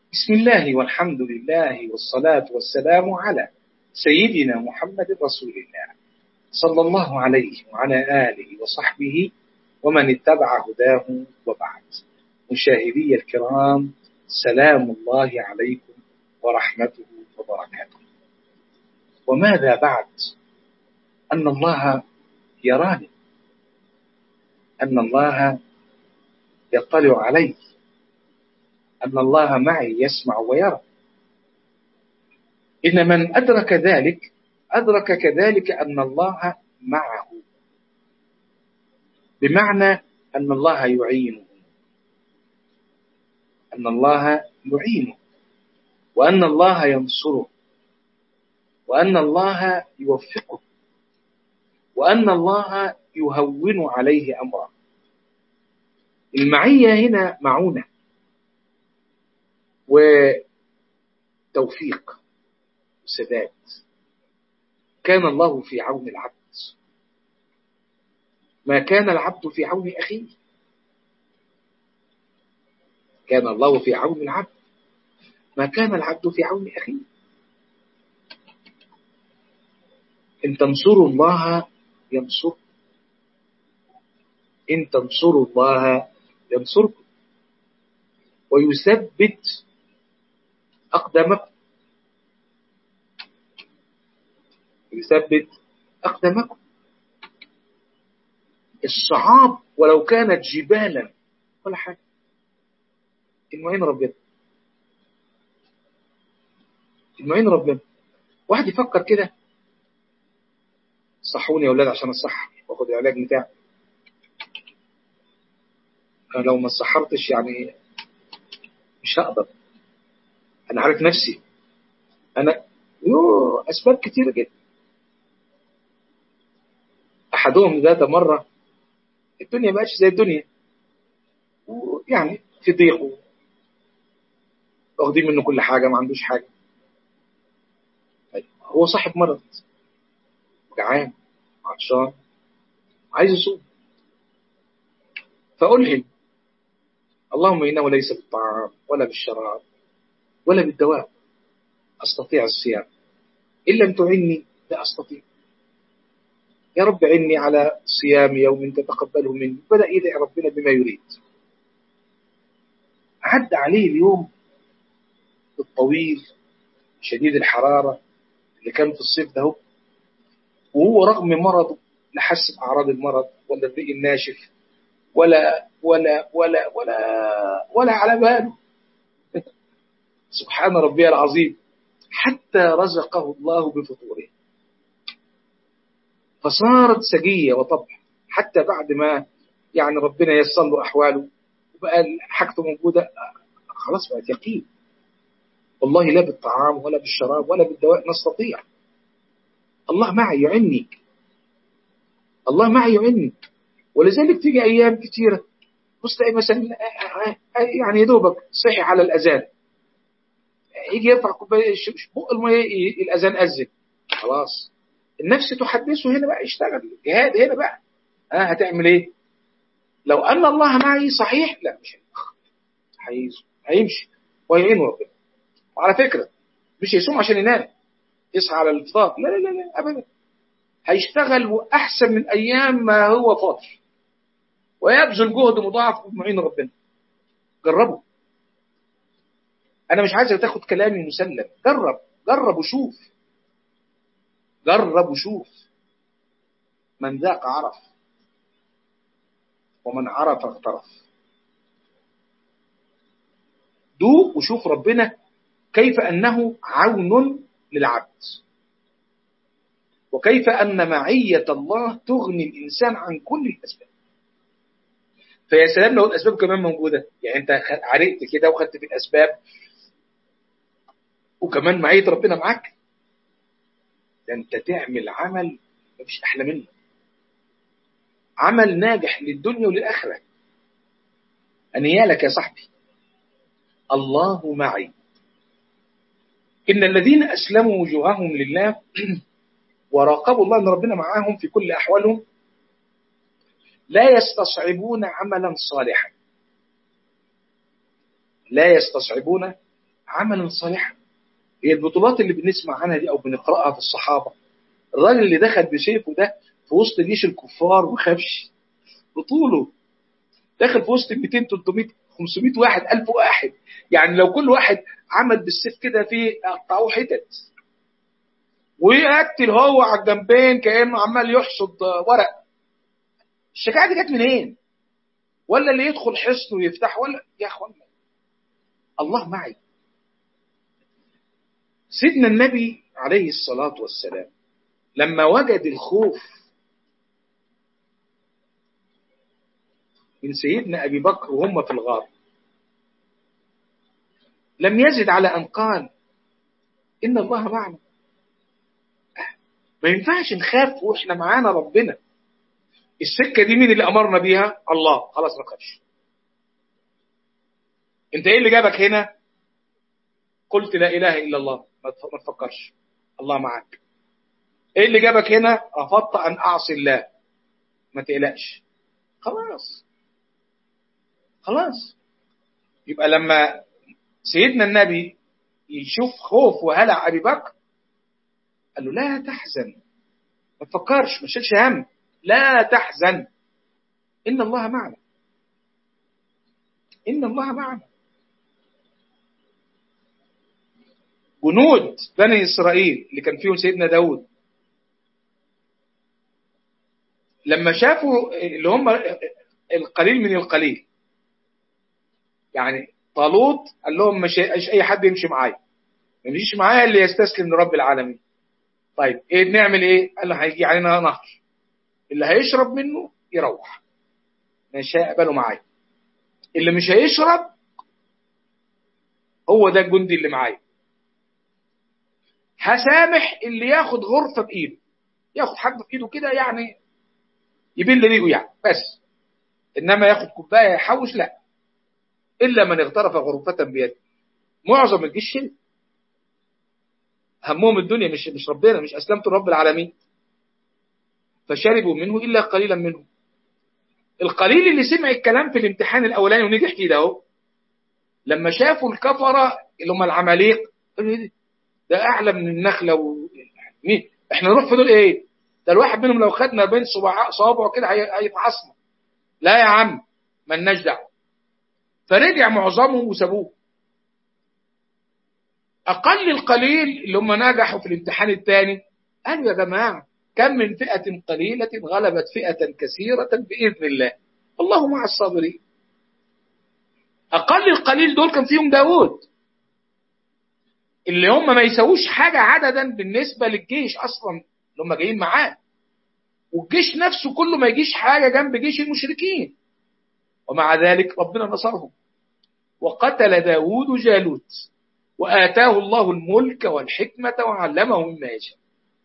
بسم الله والحمد لله والصلاة والسلام على سيدنا محمد رسول الله صلى الله عليه وعلى آله وصحبه ومن اتبع هداه وبعد مشاهدي الكرام سلام الله عليكم ورحمته وبركاته وماذا بعد أن الله يراني أن الله يطلع علي أن الله معي يسمع ويرى إن من أدرك ذلك أدرك كذلك أن الله معه بمعنى أن الله يعينه أن الله يعينه وأن الله ينصره وأن الله يوفقه وأن الله يهون عليه أمره المعية هنا معونة وتوفيق وسداد كان الله في عون العبد ما كان العبد في عون أخيه كان الله في عون العبد ما كان العبد في عون أخيه إن تنصروا الله ينصركم إن تنصروا الله ينصركم ويثبت أقدامكم يثبت أقدامكم الصعاب ولو كانت جبالا ولا حاجة المعين ربنا المعين ربنا واحد يفكر كده صحوني يا أولاد عشان أصح وأخد العلاج بتاعي أنا لو ما صحرتش يعني مش هقدر أنا عارف نفسي أنا يو أسباب كتيرة جدا أحدهم ذات مرة الدنيا بقتش زي الدنيا ويعني في ضيق واخدين منه كل حاجة ما عندوش حاجة هو صاحب مرض جعان عطشان عايز يصوم فألهم اللهم إنه ليس بالطعام ولا بالشراب ولا بالدواء أستطيع الصيام إن لم تعني لا أستطيع يا رب عني على صيام يوم تتقبله مني بدأ يدعي ربنا بما يريد عد عليه اليوم الطويل شديد الحرارة اللي كان في الصيف ده وهو رغم مرضه لا حس بأعراض المرض ولا الرئي الناشف ولا ولا ولا ولا ولا على باله سبحان ربي العظيم حتى رزقه الله بفطوره فصارت سجية وطبع حتى بعد ما يعني ربنا يسر له أحواله وبقى حاجته موجودة خلاص بقت يقين والله لا بالطعام ولا بالشراب ولا بالدواء نستطيع الله معي يعني الله معي يعني ولذلك تيجي أيام كثيرة بص تلاقي مثلا يعني يا دوبك صحي على الأذان يجي يرفع كوباية بق المية الأذان أذن خلاص النفس تحدثه هنا بقى يشتغل جهاد هنا بقى ها هتعمل ايه لو ان الله معي صحيح لا مش هيمشي هيمشي ويعين ربنا وعلى فكره مش هيصوم عشان ينام يصحى على الفطار لا لا لا, لا ابدا هيشتغل واحسن من ايام ما هو فاطر ويبذل جهد مضاعف بمعين ربنا جربه انا مش عايزك تاخد كلامي مسلم جرب جرب وشوف جرب وشوف من ذاق عرف ومن عرف اغترف دوق وشوف ربنا كيف أنه عون للعبد وكيف أن معية الله تغني الإنسان عن كل الأسباب فيا سلام لو الأسباب كمان موجودة يعني أنت عرقت كده وخدت في الأسباب وكمان معية ربنا معاك ده انت تعمل عمل مفيش احلى منه عمل ناجح للدنيا وللاخره انيالك يا صاحبي الله معي ان الذين اسلموا وجوههم لله وراقبوا الله ان ربنا معاهم في كل احوالهم لا يستصعبون عملا صالحا لا يستصعبون عملا صالحا هي البطولات اللي بنسمع عنها دي او بنقراها في الصحابه الراجل اللي دخل بسيفه ده في وسط جيش الكفار وخافش بطوله داخل في وسط 200 300 500 واحد 1000 واحد يعني لو كل واحد عمل بالسيف كده في قطعوه حتت ويقتل هو على الجنبين كانه عمال يحصد ورق الشجاعه دي جت منين؟ ولا اللي يدخل حصن ويفتح ولا يا اخوانا الله معي سيدنا النبي عليه الصلاه والسلام لما وجد الخوف من سيدنا ابي بكر وهم في الغار لم يزد على ان قال ان الله معنا ما ينفعش نخاف واحنا معانا ربنا السكه دي مين اللي امرنا بيها الله خلاص ما تخافش انت ايه اللي جابك هنا قلت لا اله الا الله ما تفكرش الله معاك ايه اللي جابك هنا رفضت ان اعصي الله ما تقلقش خلاص خلاص يبقى لما سيدنا النبي يشوف خوف وهلع ابي بكر قال له لا تحزن ما تفكرش ما تشيلش هم لا تحزن ان الله معنا ان الله معنا جنود بني اسرائيل اللي كان فيهم سيدنا داود لما شافوا اللي هم القليل من القليل يعني طالوت قال لهم مش اي حد يمشي معايا ما يمشيش معايا اللي يستسلم لرب العالمين طيب ايه نعمل ايه قال له هيجي علينا نهر اللي هيشرب منه يروح مش هيقبله معايا اللي مش هيشرب هو ده الجندي اللي معايا هسامح اللي ياخد غرفه بايده ياخد حاجه في ايده كده يعني يبل ريقه يعني بس انما ياخد كوبايه يحوش لا الا من اغترف غرفه بيده معظم الجيش شرب همهم الدنيا مش مش ربنا مش اسلمت رب العالمين فشربوا منه الا قليلا منهم القليل اللي سمع الكلام في الامتحان الاولاني ونجح فيه ده اهو لما شافوا الكفره اللي هم العماليق قالوا ايه ده اعلى من النخله و... مين احنا نروح في دول ايه ده الواحد منهم لو خدنا بين صباع صوابعه كده هيتعصم لا يا عم ملناش دعوه فرجع معظمهم وسابوه اقل القليل اللي هم نجحوا في الامتحان الثاني قالوا يا جماعه كم من فئه قليله غلبت فئه كثيره باذن الله الله مع الصابرين اقل القليل دول كان فيهم داود اللي هم ما يسووش حاجه عددا بالنسبه للجيش اصلا اللي هم جايين معاه والجيش نفسه كله ما يجيش حاجه جنب جيش المشركين ومع ذلك ربنا نصرهم وقتل داود جالوت وآتاه الله الملك والحكمة وعلمه مما يشاء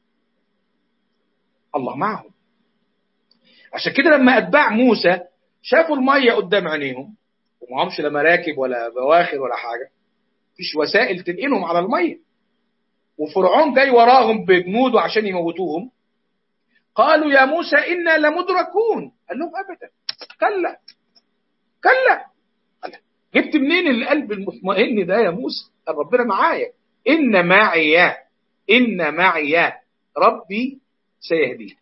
الله معهم عشان كده لما أتباع موسى شافوا المية قدام عينيهم ومعهمش لا مراكب ولا بواخر ولا حاجة مفيش وسائل تنقلهم على المية وفرعون جاي وراهم بجنوده عشان يموتوهم قالوا يا موسى إنا لمدركون قال لهم أبدا كلا كلا جبت منين القلب المطمئن ده يا موسى قال ربنا معايا إن معي إن معي ربي سيهدين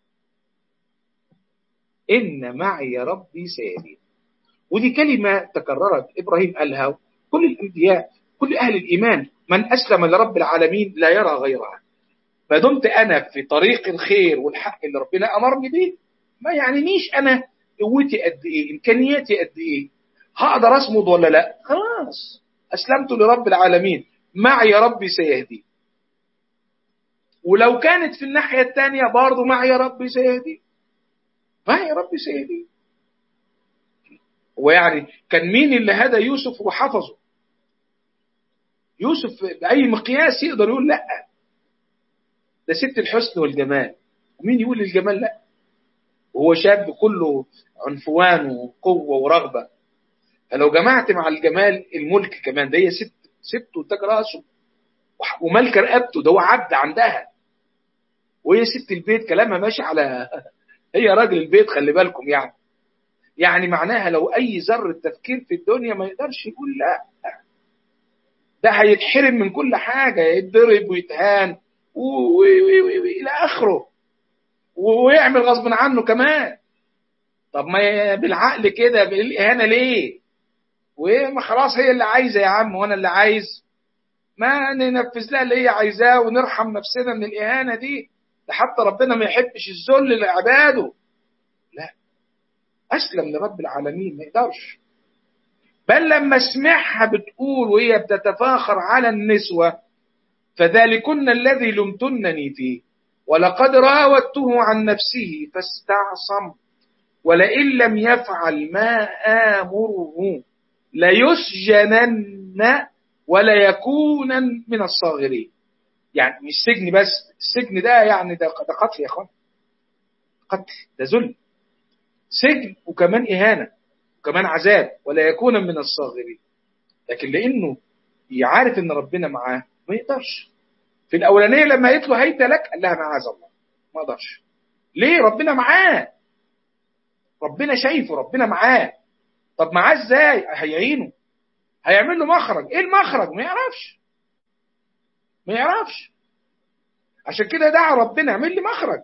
إن معي ربي سيهدين ودي كلمة تكررت إبراهيم قالها كل الأنبياء كل أهل الإيمان من أسلم لرب العالمين لا يرى غيرها ما دمت أنا في طريق الخير والحق اللي ربنا أمرني به ما يعنينيش أنا قوتي قد إيه إمكانياتي قد إيه هقدر أصمد ولا لا خلاص أسلمت لرب العالمين معي ربي سيهدي ولو كانت في الناحية الثانية برضه معي ربي سيهدي معي ربي سيهدي ويعني كان مين اللي هدى يوسف وحفظه يوسف بأي مقياس يقدر يقول لا ده ست الحسن والجمال ومين يقول الجمال لا وهو شاب كله عنفوان وقوة ورغبة فلو جمعت مع الجمال الملك كمان ده هي ست ست وتاج راسه وملك رقبته ده هو عبد عندها وهي ست البيت كلامها ماشي على هي راجل البيت خلي بالكم يعني يعني معناها لو اي ذره تفكير في الدنيا ما يقدرش يقول لا ده هيتحرم من كل حاجة يتضرب ويتهان وإلى آخره ويعمل غصب عنه كمان طب ما بالعقل كده بالإهانة ليه وما خلاص هي اللي عايزة يا عم وأنا اللي عايز ما ننفذ لها اللي هي عايزاه ونرحم نفسنا من الإهانة دي ده حتى ربنا ما يحبش الذل لعباده لا أسلم لرب العالمين ما يقدرش بل لما اسمعها بتقول وهي بتتفاخر على النسوة فذلكن الذي لمتنني فيه ولقد راودته عن نفسه فاستعصم ولئن لم يفعل ما آمره ليسجنن ولا يكونن من الصاغرين يعني مش سجن بس السجن ده يعني ده, ده قتل يا اخوان قتل ده ذل سجن وكمان إهانة وكمان عذاب ولا يكون من الصاغرين لكن لأنه يعرف إن ربنا معاه ما يقدرش في الأولانية لما قالت له هيت لك قال لها معاذ الله ما اقدرش ليه ربنا معاه ربنا شايفه ربنا معاه طب معاه ازاي هيعينه هيعمل له مخرج ايه المخرج ما يعرفش ما يعرفش عشان كده دعا ربنا اعمل لي مخرج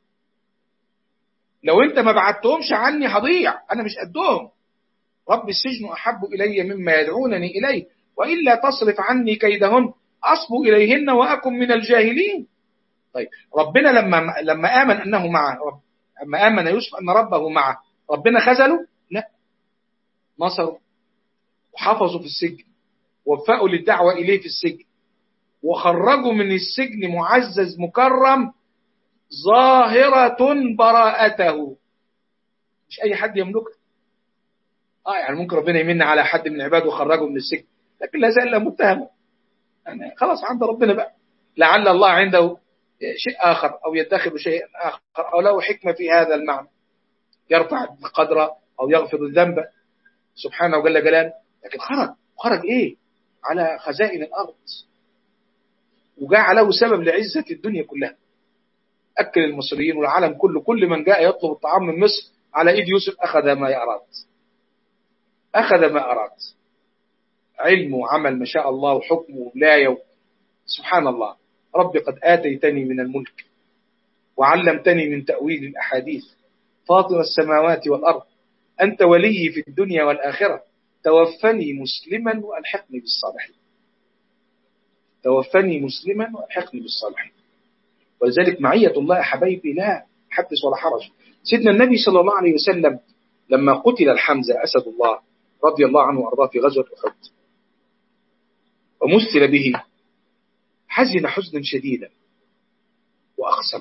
لو انت ما بعتهمش عني هضيع انا مش قدهم رب السجن احب الي مما يدعونني اليه والا تصرف عني كيدهن اصب اليهن واكن من الجاهلين طيب ربنا لما لما امن انه معه رب لما امن يوسف ان ربه معه ربنا خذله لا نصره وحفظوا في السجن وفقوا للدعوه اليه في السجن وخرجوا من السجن معزز مكرم ظاهرة براءته مش أي حد يملكها آه يعني ممكن ربنا يمن على حد من عباده وخرجه من السجن لكن لا زال متهم يعني خلاص عند ربنا بقى لعل الله عنده شيء آخر أو يدخر شيء آخر أو له حكمة في هذا المعنى يرفع القدر أو يغفر الذنب سبحانه وجل جلاله لكن خرج خرج إيه على خزائن الأرض وجاء له سبب لعزة الدنيا كلها أكل المصريين والعالم كله كل من جاء يطلب الطعام من مصر على إيد يوسف أخذ ما أراد أخذ ما أراد علم وعمل ما شاء الله وحكم وولاية سبحان الله رب قد آتيتني من الملك وعلمتني من تأويل الأحاديث فاطر السماوات والأرض أنت ولي في الدنيا والآخرة توفني مسلما وألحقني بالصالحين توفني مسلما والحقني بالصالحين ولذلك معية الله يا حبايبي لا حدث ولا حرج سيدنا النبي صلى الله عليه وسلم لما قتل الحمزة أسد الله رضي الله عنه وأرضاه في غزوة أحد ومثل به حزن حزنا شديدا وأقسم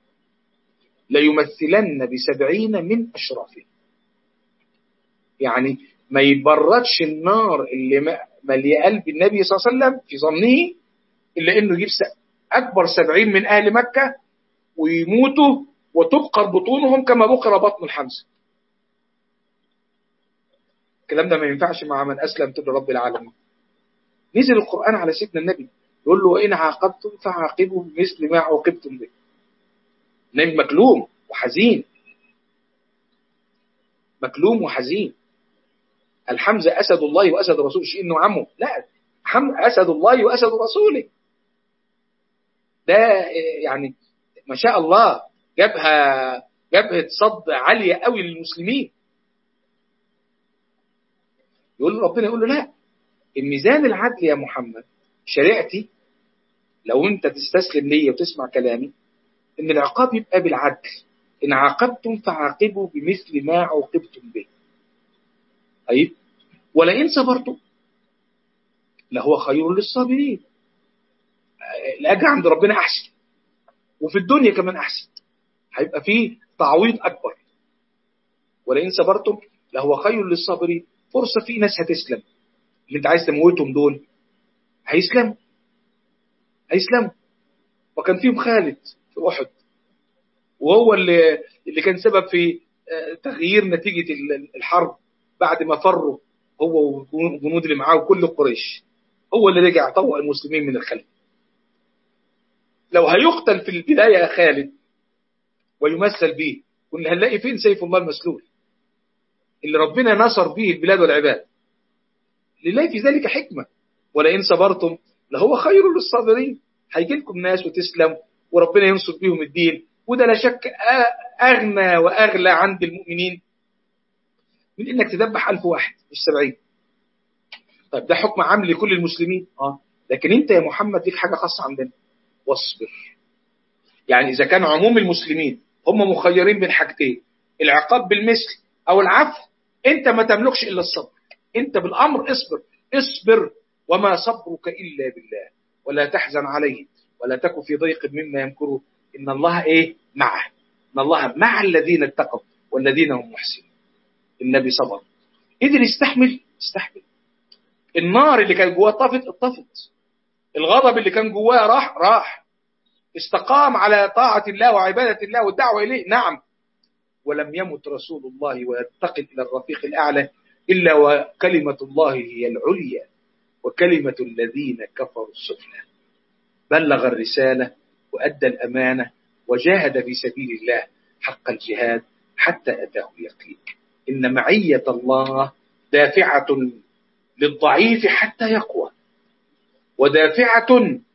ليمثلن بسبعين من أشرافه يعني ما يبردش النار اللي ملي قلب النبي صلى الله عليه وسلم في ظنه إلا إنه يجيب أكبر سبعين من أهل مكة ويموتوا وتبقر بطونهم كما بقر بطن الحمزة الكلام ده ما ينفعش مع من أسلم تدعو رب العالمين نزل القرآن على سيدنا النبي يقول له وإن عاقبتم فعاقبوا بمثل ما عوقبتم به النبي مكلوم وحزين مكلوم وحزين الحمزة أسد الله وأسد رسوله شيء إنه عمه لا أسد الله وأسد رسوله ده يعني ما شاء الله جابها جبهة صد عالية قوي للمسلمين يقول له ربنا يقول له لا الميزان العدل يا محمد شريعتي لو انت تستسلم ليا وتسمع كلامي ان العقاب يبقى بالعدل ان عاقبتم فعاقبوا بمثل ما عوقبتم به طيب ولئن صبرتم لهو خير للصابرين الاجر عند ربنا احسن وفي الدنيا كمان احسن هيبقى فيه تعويض اكبر ولئن صبرتم لهو خير للصابرين فرصه في ناس هتسلم اللي انت عايز تموتهم دول هيسلموا هيسلموا وكان فيهم خالد في احد وهو اللي اللي كان سبب في تغيير نتيجه الحرب بعد ما فروا هو والجنود اللي معاه وكل قريش هو اللي رجع طوق المسلمين من الخلف لو هيقتل في البداية يا خالد ويمثل به كنا هنلاقي فين سيف الله المسلول اللي ربنا نصر به البلاد والعباد لله في ذلك حكمة ولئن صبرتم لهو خير للصابرين هيجي لكم ناس وتسلم وربنا ينصر بيهم الدين وده لا شك أغنى وأغلى عند المؤمنين من إنك تذبح ألف واحد مش سبعين طيب ده حكم عام لكل المسلمين اه لكن انت يا محمد ليك حاجه خاصه عندنا واصبر يعني اذا كان عموم المسلمين هم مخيرين بين حاجتين العقاب بالمثل او العفو انت ما تملكش الا الصبر انت بالامر اصبر اصبر وما صبرك الا بالله ولا تحزن عليهم ولا تكن في ضيق مما يمكرون ان الله ايه معه ان الله مع الذين اتقوا والذين هم محسنون النبي صبر قدر يستحمل استحمل النار اللي كان جواه طفت اتطفت الغضب اللي كان جواه راح راح استقام على طاعة الله وعبادة الله والدعوة إليه نعم ولم يمت رسول الله ويتقل إلى الرفيق الأعلى إلا وكلمة الله هي العليا وكلمة الذين كفروا السفلى بلغ الرسالة وأدى الأمانة وجاهد في سبيل الله حق الجهاد حتى أتاه اليقين إن معية الله دافعة للضعيف حتى يقوى ودافعة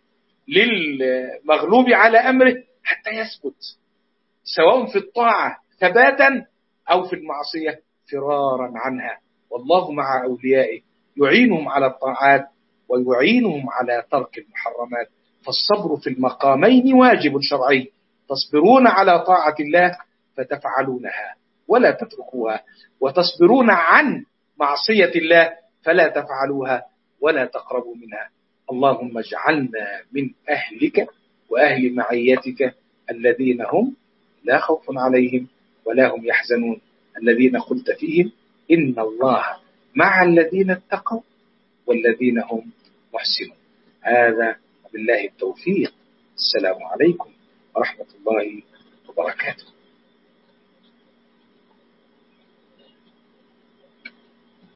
للمغلوب على أمره حتى يثبت سواء في الطاعة ثباتا أو في المعصية فرارا عنها والله مع أوليائه يعينهم على الطاعات ويعينهم على ترك المحرمات فالصبر في المقامين واجب شرعي تصبرون على طاعة الله فتفعلونها ولا تتركوها وتصبرون عن معصية الله فلا تفعلوها ولا تقربوا منها اللهم اجعلنا من أهلك وأهل معيتك الذين هم لا خوف عليهم ولا هم يحزنون الذين قلت فيهم إن الله مع الذين اتقوا والذين هم محسنون هذا بالله التوفيق السلام عليكم ورحمة الله وبركاته